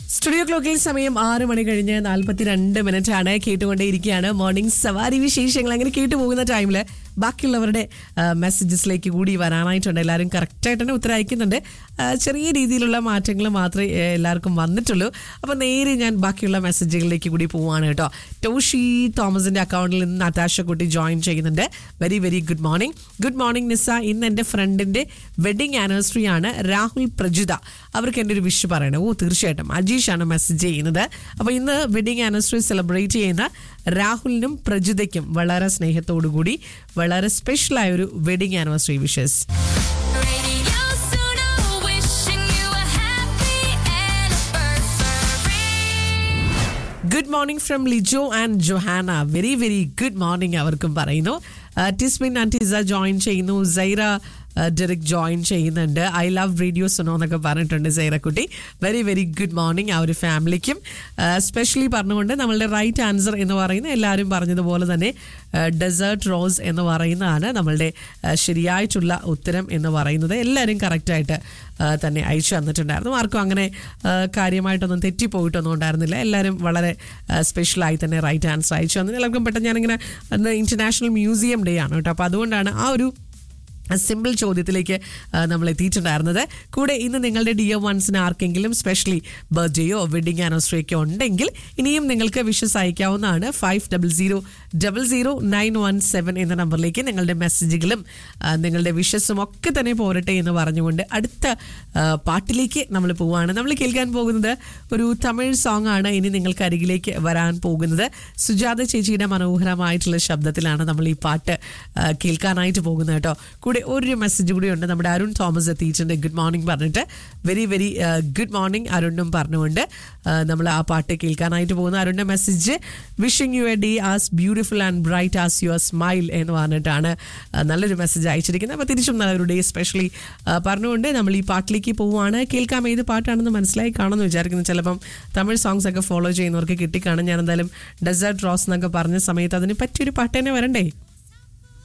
Studio ക്ലോക്കിൽ സമയം ആറ് മണി കഴിഞ്ഞ് നാല്പത്തിരണ്ട് മിനിറ്റ് ആണ് കേട്ടുകൊണ്ടേയിരിക്കുകയാണ് മോർണിംഗ് സവാരി വിശേഷങ്ങൾ അങ്ങനെ കേട്ടു പോകുന്ന ടൈമിൽ ബാക്കിയുള്ളവരുടെ മെസ്സേജസിലേക്ക് കൂടി വരാനായിട്ടുണ്ട് എല്ലാവരും കറക്റ്റായിട്ട് തന്നെ ഉത്തരം അയക്കുന്നുണ്ട് ആ, ചെറിയ രീതിയിലുള്ള മാറ്റങ്ങൾ മാത്രമേ ഏ, എല്ലാവർക്കും വന്നിട്ടുള്ളൂ അപ്പോൾ നേരെ ഞാൻ ബാക്കിയുള്ള മെസ്സേജുകളിലേക്ക് കൂടി പോവാണ് കേട്ടോ ടോഷി തോമസിന്റെ അക്കൗണ്ടിൽ നിന്ന് നതാശ കുട്ടി ജോയിൻ ചെയ്യുന്നുണ്ട് very very good morning good morning Nisa ഇന്ന് എൻ്റെ ഫ്രണ്ടിന്റെ വെഡിങ് ആനിവേഴ്സറി ആണ് രാഹുൽ പ്രജിത അവർക്ക് എൻ്റെ ഒരു വിഷ് പറയണം ഓ തീർച്ചയായിട്ടും അജീഷാണ് മെസ്സേജ് ചെയ്യുന്നത് അപ്പോൾ ഇന്ന് വെഡിങ് ആനിവേഴ്സറി സെലിബ്രേറ്റ് ചെയ്യുന്ന രാഹുലിനും പ്രജിതയ്ക്കും വളരെ സ്നേഹത്തോടു കൂടി വളരെ സ്പെഷ്യലായ ഒരു wedding anniversary wishes Radio Suno, wishing you a happy anniversary. Good morning from Lijo and Johana very very good morning അവർക്കും പറയുന്നു ആ, ടിസ്മിൻ ആൻഡ് ടിസ ജോയിൻ ചെയ്യുന്നു സൈറ ആ, ഡെറിക് ജോയിൻ ചെയ്യുന്നുണ്ട് ഐ ലവ് റേഡിയോ സുനോ എന്നൊക്കെ പറഞ്ഞിട്ടുണ്ട് സൈറ കുട്ടി വെരി വെരി ഗുഡ് മോർണിംഗ് ആ ഒരു ഫാമിലിക്കും സ്പെഷ്യലി പറഞ്ഞുകൊണ്ട് നമ്മളുടെ റൈറ്റ് ആൻസർ എന്ന് പറയുന്ന എല്ലാവരും പറഞ്ഞതുപോലെ തന്നെ ഡെസേർട്ട് റോസ് എന്ന് പറയുന്നതാണ് നമ്മളുടെ ആ, ശരിയായിട്ടുള്ള ഉത്തരം എന്ന് പറയുന്നത് എല്ലാവരും കറക്റ്റായിട്ട് തന്നെ അയച്ചു തന്നിട്ടുണ്ടായിരുന്നു ആർക്കും അങ്ങനെ ആ, കാര്യമായിട്ടൊന്നും തെറ്റിപ്പോയിട്ടൊന്നും ഉണ്ടായിരുന്നില്ല എല്ലാവരും വളരെ സ്പെഷ്യലായി തന്നെ റൈറ്റ് ആൻസർ അയച്ചു തന്നു എല്ലാവർക്കും പെട്ടെന്ന് ഞാനിങ്ങനെ അന്ന് ഇന്റർനാഷണൽ മ്യൂസിയം ഡേ ആണ് കേട്ടോ അപ്പോൾ അതുകൊണ്ടാണ് ആ ഒരു സിമ്പിൾ ചോദ്യത്തിലേക്ക് ആ, നമ്മൾ എത്തിയിട്ടുണ്ടായിരുന്നത് കൂടെ ഇന്ന് നിങ്ങളുടെ ഡിയർ വൺസിന് ആർക്കെങ്കിലും സ്പെഷ്യലി ബർത്ത്ഡേയോ വെഡിങ് ആനിവേഴ്സറിയൊക്കെ ഉണ്ടെങ്കിൽ ഇനിയും നിങ്ങൾക്ക് വിഷസ് അയക്കാവുന്നതാണ് five double zero double zero nine one seven എന്ന നമ്പറിലേക്ക് നിങ്ങളുടെ മെസ്സേജുകളും ആ, നിങ്ങളുടെ വിഷസും ഒക്കെ തന്നെ പോരട്ടെ എന്ന് പറഞ്ഞുകൊണ്ട് അടുത്ത ആ, പാട്ടിലേക്ക് നമ്മൾ പോവുകയാണ് നമ്മൾ കേൾക്കാൻ പോകുന്നത് ഒരു തമിഴ് സോങ് ആണ് ഇനി നിങ്ങൾക്ക് അരികിലേക്ക് വരാൻ പോകുന്നത് സുജാത ചേച്ചിയുടെ മനോഹരമായിട്ടുള്ള ശബ്ദത്തിലാണ് നമ്മൾ ഈ പാട്ട് ആ, കേൾക്കാനായിട്ട് പോകുന്നത് കേട്ടോ കൂടെ ഒരു മെസ്സേജ് കൂടി ഉണ്ട് നമ്മുടെ അരുൺ തോമസ് എത്തിയിട്ടുണ്ട് ഗുഡ് മോർണിംഗ് പറഞ്ഞിട്ട് വെരി വെരി ഗുഡ് മോർണിംഗ് അരുണും പറഞ്ഞുകൊണ്ട് നമ്മൾ ആ പാട്ട് കേൾക്കാനായിട്ട് പോകുന്ന അരുണിന്റെ message wishing you a day as beautiful and bright as your smile എന്ന് പറഞ്ഞിട്ടാണ് ആ, നല്ലൊരു മെസ്സേജ് അയച്ചിരിക്കുന്നത് അപ്പോൾ തിരിച്ചും നല്ലൊരു ഡേ സ്പെഷ്യലി പറഞ്ഞുകൊണ്ട് നമ്മൾ ഈ പാട്ടിലേക്ക് പോവുകയാണ് കേൾക്കാം ഏത് പാട്ടാണെന്ന് മനസ്സിലായി കാണുമെന്ന് വിചാരിക്കുന്നു ചിലപ്പം തമിഴ് സോങ്സ് ഒക്കെ ഫോളോ ചെയ്യുന്നവർക്ക് കിട്ടിക്കാണും ഞാൻ എന്തായാലും ഡെസേർട്ട് റോസ് എന്നൊക്കെ പറഞ്ഞ സമയത്ത് അതിന് പറ്റിയൊരു പാട്ട് തന്നെ വരണ്ടേ